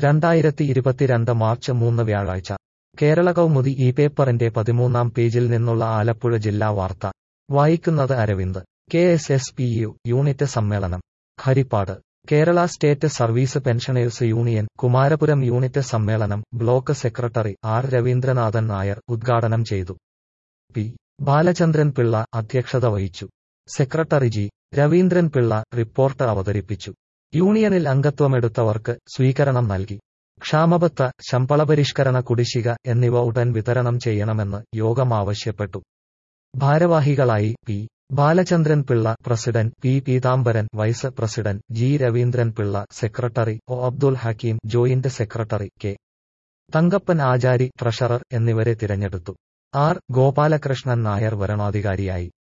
രണ്ടായിരത്തി ഇരുപത്തിരണ്ട് മാർച്ച് മൂന്ന് വ്യാഴാഴ്ച കേരള കൗമുദി ഈ പേപ്പറിന്റെ പതിമൂന്നാം പേജിൽ നിന്നുള്ള ആലപ്പുഴ ജില്ലാ വാർത്ത വായിക്കുന്നത് Aravind K S S P U unit സമ്മേളനം Harippad Kerala state service pensioners union Kumarapuram unit സമ്മേളനം block secretary R Raveendranathan Nair ഉദ്ഘാടനം ചെയ്തു പി ബാലചന്ദ്രൻ പിള്ള അധ്യക്ഷത വഹിച്ചു secretary G Raveendran Pillai report അവതരിപ്പിച്ചു യൂണിയനിൽ അംഗത്വമെടുത്തവർക്ക് സ്വീകരണം നൽകി ക്ഷാമബത്ത ശമ്പളപരിഷ്കരണ കുടിശ്ശിക എന്നിവ ഉടൻ വിതരണം ചെയ്യണമെന്ന് യോഗം ആവശ്യപ്പെട്ടു ഭാരവാഹികളായി P Balachandran Pillai president P Peethambaran vice president G Raveendran Pillai secretary O Abdul Hakkeem joint secretary K Thankappan Achari treasurer എന്നിവരെ തിരഞ്ഞെടുത്തു ആർ ഗോപാലകൃഷ്ണൻ നായർ വരണാധികാരിയായി